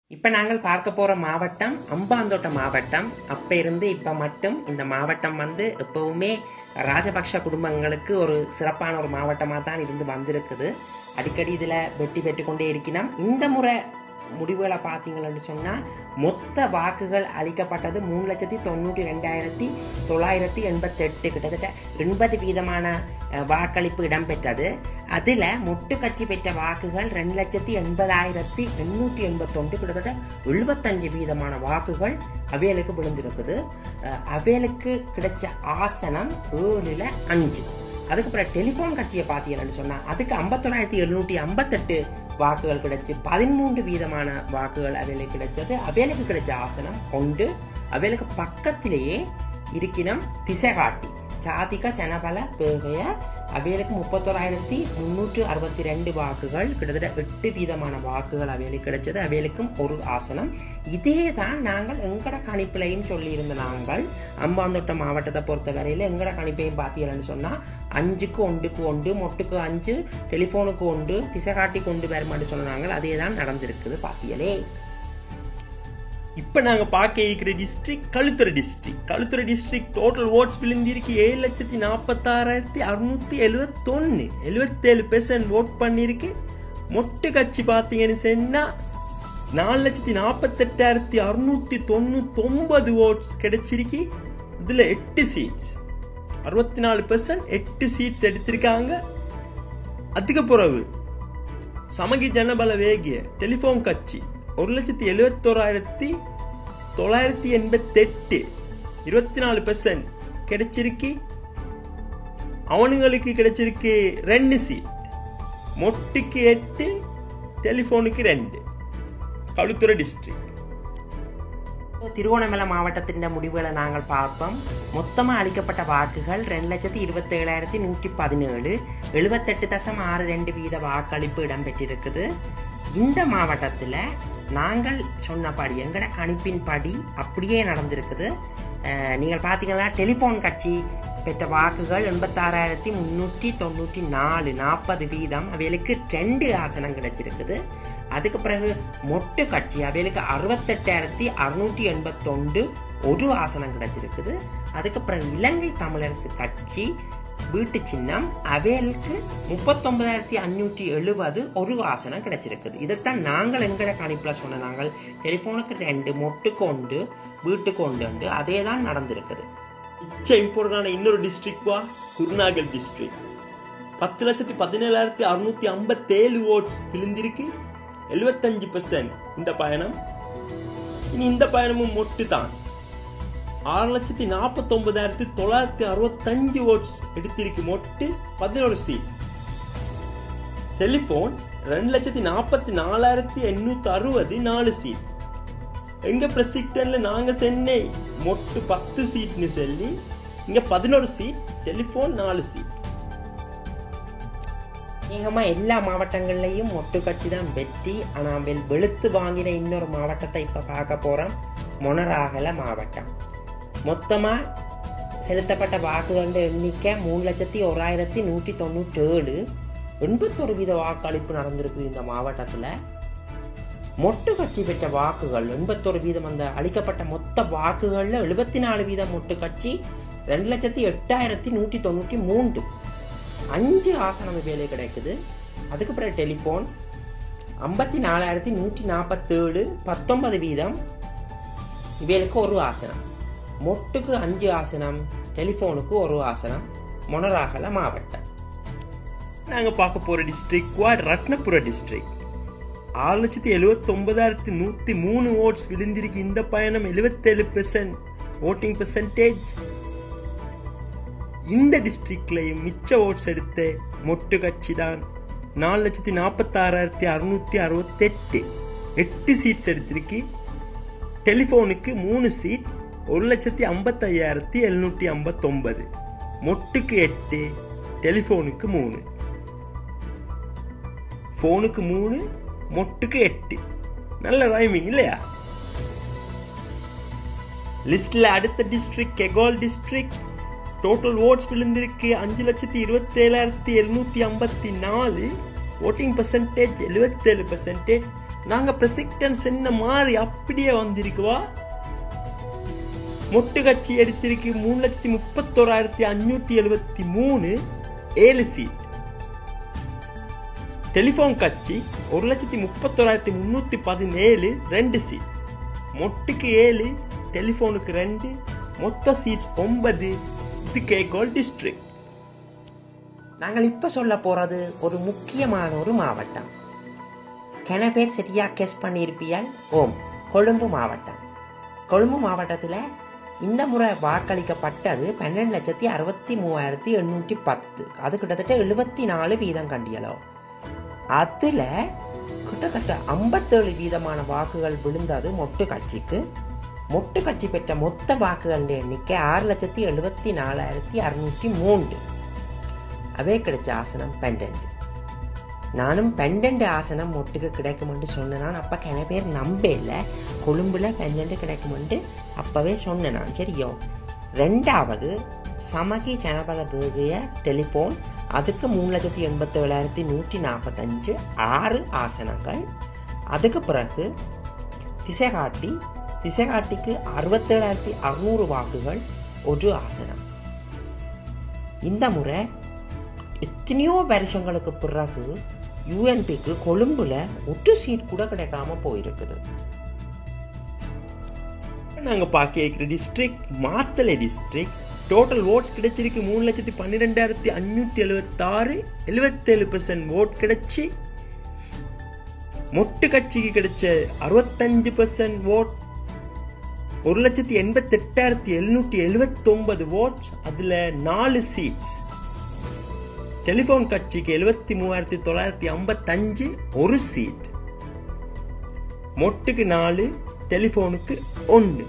இப்போ நாங்கள் பார்க்க போகிற மாவட்டம் அம்பாந்தோட்ட மாவட்டம் அப்போ இருந்து இப்போ மட்டும் இந்த மாவட்டம் வந்து எப்பவுமே ராஜபக்ஷ குடும்பங்களுக்கு ஒரு சிறப்பான ஒரு மாவட்டமாக தான் இருந்து வந்திருக்குது அடிக்கடி இதில் வெற்றி பெற்றுக்கொண்டே இருக்கிறோம் இந்த முறை முடிவுகளை பார்த்தீங்கன்னு சொன்னால் மொத்த வாக்குகள் அளிக்கப்பட்டது மூணு லட்சத்தி தொண்ணூற்றி ரெண்டாயிரத்தி தொள்ளாயிரத்தி எண்பத்தெட்டு கிட்டத்தட்ட எண்பது வீதமான அஹ், வாக்களிப்பு இடம்பெற்றது அதில் மொட்டு கட்சி பெற்ற வாக்குகள் ரெண்டு லட்சத்தி எண்பதாயிரத்தி எண்ணூற்றி எண்பத்தொன்று கிட்டத்தட்ட எழுபத்தஞ்சு வீதமான வாக்குகள் அவைகளுக்கு விழுந்திருக்குது அஹ், அவைகளுக்கு கிடைச்ச ஆசனம் ஏழுல அஞ்சு அதுக்கப்புறம் டெலிஃபோன் கட்சியை பார்த்தீங்கன்னு சொன்னால் அதுக்கு ஐம்பத்தொன்னாயிரத்தி எழுநூற்றி ஐம்பத்தெட்டு வாக்குகள் கிடைச்சு பதிமூன்று வீதமான வாக்குகள் அவைகளுக்கு கிடைச்சது அவைகளுக்கு கிடைச்ச ஆசனம் ஒன்று அவைகளுக்கு பக்கத்திலேயே இருக்கினம் திசை காட்டி சாதிக ஜனபல பேகைய அவைகளுக்கு முப்பத்தோராயிரத்தி முன்னூற்று அறுபத்தி ரெண்டு வாக்குகள் கிட்டத்தட்ட எட்டு வீதமான வாக்குகள் அவைகளுக்கு கிடைச்சது அவைகளுக்கும் ஒரு ஆசனம் இதே தான் நாங்கள் எங்கட கணிப்பிலையும் சொல்லியிருந்த நாங்கள் அம்பாந்தோட்ட மாவட்டத்தை பொறுத்த வரையில் எங்கட கணிப்பையும் பார்த்தீங்கன்னு சொன்னால் அஞ்சுக்கு ஒன்றுக்கு ஒன்று மொட்டுக்கு அஞ்சு டெலிஃபோனுக்கு ஒன்று திசை காட்டி கொண்டு வருமான்னு சொன்னாங்க அதே தான் நடந்திருக்குது பார்த்தீங்களே இப்ப நாங்க பார்க்க இருக்கிற district Kalutara district Kalutara district total votes விழுந்திருக்கு ஏழு லட்சத்தி நாற்பத்தாறாயிரத்தி அறுநூத்தி எழுவத்தொன்னு எழுவத்தேழு பெர்சன்ட் ஓட் பண்ணிருக்கு மொட்டு கட்சி பார்த்தீங்கன்னு சொன்னா நாலு லட்சத்தி நாற்பத்தெட்டாயிரத்தி அறுநூத்தி தொண்ணூத்தொன்பது ஓட்ஸ் கிடைச்சிருக்கு இதுல எட்டு சீட்ஸ் அறுபத்தி நாலு பெர்சன்ட் எட்டு சீட்ஸ் எடுத்திருக்காங்க அதுக்கு பிறகு சமகி ஜனபல வேகிய டெலிஃபோன் கட்சி ஒரு லட்சத்தி எழுவத்தோராயிரத்தி தொள்ளாயிரத்தி எண்பத்தெட்டு இருபத்தி நாலு பெர்சன்ட் கிடைச்சிருக்கு அவனுங்களுக்கு கிடைச்சிருக்கு ரெண்டு சீட் மொட்டுக்கு எட்டு டெலிஃபோனுக்கு ரெண்டு களுத்துறை டிஸ்ட்ரிக்ட் திருவோணமலை மாவட்டத்தின் முடிவுகளை நாங்கள் பார்ப்போம் மொத்தமாக அளிக்கப்பட்ட வாக்குகள் ரெண்டு லட்சத்தி இருபத்தேழாயிரத்தி நூற்றி பதினேழு எழுபத்தெட்டு தசம் ஆறு ரெண்டு வீத வாக்களிப்பு இடம்பெற்றிருக்குது இந்த மாவட்டத்தில் நாங்கள் சொன்னபடி எங்கட கணிப்பின் படி அப்படியே நடந்திருக்குது அஹ், நீங்கள் பார்த்தீங்கன்னா டெலிஃபோன் கட்சி பெற்ற வாக்குகள் எண்பத்தாறாயிரத்தி முந்நூற்றி தொண்ணூற்றி நாலு நாற்பது வீதம் அவைகளுக்கு ரெண்டு ஆசனம் கிடைச்சிருக்குது அதுக்கு பிறகு மொட்டு கட்சி அவைகளுக்கு அறுபத்தெட்டாயிரத்தி அறுநூற்றி எண்பத்தொண்டு ஒரு ஆசனம் கிடைச்சிருக்குது அதுக்கு பிறகு இலங்கை தமிழரசு கட்சி வீட்டு சின்னம் அவைகளுக்கு முப்பத்தொன்பதாயிரத்தி அஞ்சூற்றி எழுபது ஒரு ஆசனம் கிடைச்சிருக்குது இதைத்தான் நாங்கள் எங்கட கணிப்பில் சொன்ன நாங்கள் டெலிஃபோனுக்கு ரெண்டு மொட்டுக்கு ஒன்று வீட்டுக்கு ஒன்று உண்டு அதே தான் நடந்திருக்குது மிச்ச இம்பார்ட்டன்டான இன்னொரு டிஸ்ட்ரிக்ட் வா குருநாகல் டிஸ்ட்ரிக்ட் பத்து லட்சத்தி பதினேழாயிரத்தி அறுநூத்தி ஐம்பத்தேழு ஓட்ஸ் விழுந்திருக்கு எழுபத்தஞ்சு பெர்சன்ட் இந்த பயணம் இனி இந்த பயணமும் மொட்டு தான் ஆறு லட்சத்தி நாற்பத்தி ஒன்பதாயிரத்தி தொள்ளாயிரத்தி அறுபத்தஞ்சு ஓட்ஸ் எடுத்திருக்கு மொட்டு பதினோரு சீட் டெலிஃபோன் ரெண்டு லட்சத்தி நாற்பத்தி நாலாயிரத்தி எண்ணூத்தி அறுபது நாலு சீட் எங்க பிரசிக்டன்ல நாங்க சென்னை மொட்டு பத்து சீட்னு சொல்லி இங்க பதினோரு சீட் டெலிஃபோன் நாலு சீட் அநேகமாக எல்லா மாவட்டங்கள்லையும் மொட்டு கட்சி தான் வெற்றி ஆனால் வெல் வெளுத்து வாங்கின இன்னொரு மாவட்டத்தை இப்போ பார்க்க போகிறோம் மொனராகல மாவட்டம் மொத்தமாக செலுத்தப்பட்ட வாக்குகளோட எண்ணிக்கை மூணு லட்சத்தி ஓராயிரத்தி நூற்றி தொண்ணூற்றேழு எண்பத்தொரு வீத வாக்களிப்பு நடந்திருக்கு இந்த மாவட்டத்தில் மொட்டு கட்சி பெற்ற வாக்குகள் எண்பத்தொரு வீதம் அந்த அளிக்கப்பட்ட மொத்த வாக்குகளில் எழுபத்தி நாலு வீதம் மொட்டு கட்சி ரெண்டு லட்சத்தி எட்டாயிரத்தி நூற்றி தொண்ணூற்றி மூன்று அஞ்சு ஆசனம் வேலை கிடைக்குது அதுக்கு பிறகு டெலிஃபோன் ஐம்பத்தி நாலாயிரத்தி நூற்றி நாற்பத்தேழு பத்தொன்பது வீதம் இவைகளுக்கு ஒரு ஆசனம் மொட்டுக்கு அஞ்சு ஆசனம் டெலிஃபோனுக்கு ஒரு ஆசனம் மொனராகல மாவட்டம் நாங்க பார்க்க போற டிஸ்ட்ரிக்ட் வா ரத்னபுர டிஸ்ட்ரிக்ட் ஆறு லட்சத்தி எழுவத்தி ஒன்பதாயிரத்தி நூத்தி மூணு ஓட்ஸ் விழுந்திருக்கு இந்த பயணம் எழுபத்தேழு பெர்சன்ட் ஓட்டிங் பெர்சன்டேஜ் இந்த டிஸ்ட்ரிக்ட்லயும் மிச்ச ஓட்ஸ் எடுத்த மொட்டு கட்சி தான் நாலு லட்சத்தி நாற்பத்தாறாயிரத்தி அறுநூத்தி அறுபத்தெட்டு எட்டு சீட்ஸ் எடுத்திருக்கு டெலிஃபோனுக்கு மூணு சீட் ஒரு லட்சத்தி ஐம்பத்தையாயிரத்தி எழுநூற்றி ஐம்பத்தொன்பது மொட்டுக்கு எட்டு டெலிஃபோனுக்கு மூணு ஃபோனுக்கு மூணு மொட்டுக்கு எட்டு நல்ல ரைமிங் இல்லையா லிஸ்ட்ல அடுத்த district Kegalle district total votes விழுந்திருக்கு அஞ்சு லட்சத்தி இருபத்தேழாயிரத்தி எழுநூத்தி ஐம்பத்தி நாலு ஓட்டிங் பர்சன்டேஜ் எழுபத்தேழு பர்சன்டேஜ் நாங்க பிரசிடன்ட் என்ன மாறி அப்படியே வந்திருக்குவா மொட்டு கட்சி எடுத்திருக்கு மூணு லட்சத்தி முப்பத்தோராயிரத்தி அஞ்சூத்தி எழுபத்தி மூணு ஏழு சீட் டெலிஃபோன் கட்சி ஒரு லட்சத்தி முப்பத்தோராயிரத்தி முன்னூத்தி பதினேழு ரெண்டு சீட் மொட்டுக்கு ஏழு டெலிஃபோனுக்கு ரெண்டு மொத்த சீட்ஸ் ஒன்பது இது கேகோல் டிஸ்ட்ரிக்ட் நாங்கள் இப்போ சொல்ல போகிறது ஒரு முக்கியமான ஒரு மாவட்டம் கன பேர் சரியா கெஸ் பண்ணியிருப்பியால் ஓம் கொழும்பு மாவட்டம் கொழும்பு மாவட்டத்தில் இந்த முறை வாக்களிக்கப்பட்டது பன்னெண்டு லட்சத்தி அறுபத்தி மூவாயிரத்தி எண்ணூற்றி பத்து அது கிட்டத்தட்ட எழுபத்தி நாலு வீதம் கண்டியலோ அதில் கிட்டத்தட்ட ஐம்பத்தேழு வீதமான வாக்குகள் விழுந்தது மொட்டு கட்சிக்கு மொட்டு கட்சி பெற்ற மொத்த வாக்குகள் எண்ணிக்கை ஆறு லட்சத்தி எழுபத்தி நாலாயிரத்தி அறுநூற்றி மூன்று அவே கிடைச்ச ஆசனம் பெண்டன்ட் நானும் பெண்டன்ட் ஆசனம் மொட்டுக்கு கிடைக்குமென்று சொன்னேன் அப்போ கிண பேர் நம்பல கொழும்புல பெண்டன்ட் கிடைக்குமென்று அப்போவே சொன்னேன் நான் சரியோ ரெண்டாவது சமகி ஜனபத பேகிய டெலிஃபோன் அதுக்கு மூணு லட்சத்தி எண்பத்தி ஏழாயிரத்தி நூற்றி நாற்பத்தஞ்சு ஆறு ஆசனங்கள் அதுக்கு பிறகு திசைகாட்டி திசைகாட்டிக்கு அறுபத்தேழாயிரத்தி அறுநூறு வாக்குகள் ஒரு ஆசனம் இந்த முறை எத்தனையோ வருஷங்களுக்கு பிறகு யூஎன்பிக்கு கொழும்புல ஒட்டு சீட் கூட கிடைக்காம போயிருக்குது நாங்க பார்க்க இருக்கிற district Matale district total votes கிடைச்சிருக்கு மூணு லட்சத்தி பன்னிரெண்டாயிரத்தி அஞ்சூற்றி எழுபத்தாறு எழுபத்தேழு பெர்சன்ட் ஓட் கிடைச்சி மொட்டு கட்சிக்கு கிடைச்ச அறுபத்தஞ்சு பெர்சன்ட் ஓட் ஒரு லட்சத்தி எண்பத்தி எட்டாயிரத்தி எழுநூற்றி எழுபத்தி ஒன்பது ஓட்ஸ் அதுல நாலு சீட்ஸ் டெலிஃபோன் கட்சிக்கு எழுபத்தி மூவாயிரத்தி தொள்ளாயிரத்தி ஐம்பத்தஞ்சு ஒரு சீட் மொட்டுக்கு நாலு டெலிஃபோனுக்கு ஒன்று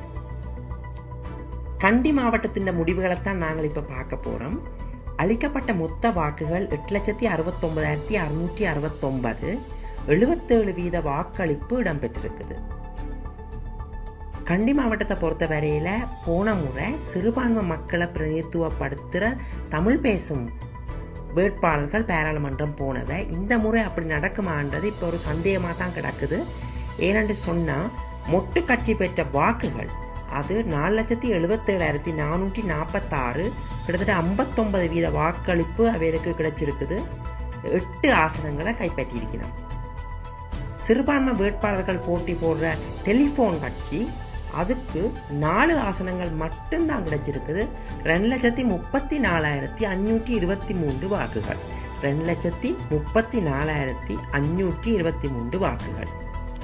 கண்டி மாவட்டத்தின் முடிவுகளைத்தான் நாங்கள் இப்போ பார்க்க போகிறோம் அளிக்கப்பட்ட மொத்த வாக்குகள் எட்டு லட்சத்தி அறுபத்தொன்பதாயிரத்தி அறுநூற்றி அறுபத்தொன்பது எழுபத்தேழு வீத வாக்களிப்பு இடம்பெற்றிருக்குது கண்டி மாவட்டத்தை பொறுத்த வரையில போன முறை சிறுபான்மை மக்களை பிரதித்துவப்படுத்துகிற தமிழ் பேசும் வேட்பாளர்கள் பாராளுமன்றம் போனவை இந்த முறை அப்படி நடக்குமான்றது இப்போ ஒரு சந்தேகமாக தான் கிடக்குது ஏனென்று சொன்னால் மொட்டு கட்சி பெற்ற வாக்குகள் அது நாலு லட்சத்தி எழுபத்தேழாயிரத்தி நானூற்றி நாற்பத்தாறு கிட்டத்தட்ட ஐம்பத்தொன்பது வீத வாக்களிப்பு அவைகளுக்கு கிடைச்சிருக்குது எட்டு ஆசனங்களை கைப்பற்றியிருக்கிறோம் சிறுபான்மை வேட்பாளர்கள் போட்டி போடுற டெலிஃபோன் கட்சி அதுக்கு நாலு ஆசனங்கள் மட்டும்தான் கிடைச்சிருக்குது ரெண்டு லட்சத்தி முப்பத்தி நாலாயிரத்தி அஞ்சூற்றி இருபத்தி மூன்று வாக்குகள் ரெண்டு லட்சத்தி முப்பத்தி நாலாயிரத்தி அஞ்சூற்றி இருபத்தி மூன்று வாக்குகள்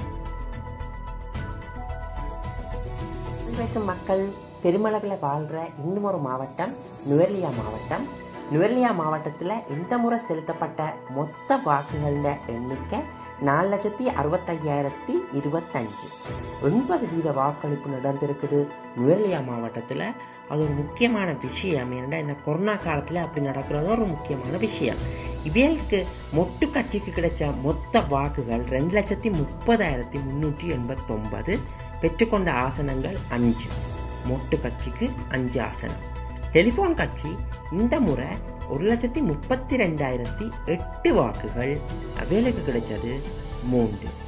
பேசும் மக்கள் பெருமளவில் வாழ்கிற இன்னும் ஒரு மாவட்டம் நுவர்லியா மாவட்டம் நுவர்லியா மாவட்டத்தில் இந்த முறை செலுத்தப்பட்ட மொத்த வாக்குகளோட எண்ணிக்கை நாலு லட்சத்தி அறுபத்தையாயிரத்தி இருபத்தஞ்சு ஒன்பது வீத வாக்களிப்பு நடந்திருக்குது நுவர்லியா மாவட்டத்தில் அது ஒரு முக்கியமான விஷயம் ஏன்னா இந்த கொரோனா காலத்தில் அப்படி நடக்கிறது ஒரு முக்கியமான விஷயம் இவைகளுக்கு மொட்டு கட்சிக்கு கிடைச்ச மொத்த வாக்குகள் ரெண்டு லட்சத்தி முப்பதாயிரத்தி முன்னூற்றி எண்பத்தொன்பது பெற்றுக்கொண்ட ஆசனங்கள் அஞ்சு மொட்டு கட்சிக்கு அஞ்சு ஆசனம் டெலிஃபோன் கட்சி இந்த முறை ஒரு லட்சத்தி முப்பத்தி ரெண்டாயிரத்தி எட்டு வாக்குகள் அவைகளுக்கு கிடைச்சது மூன்று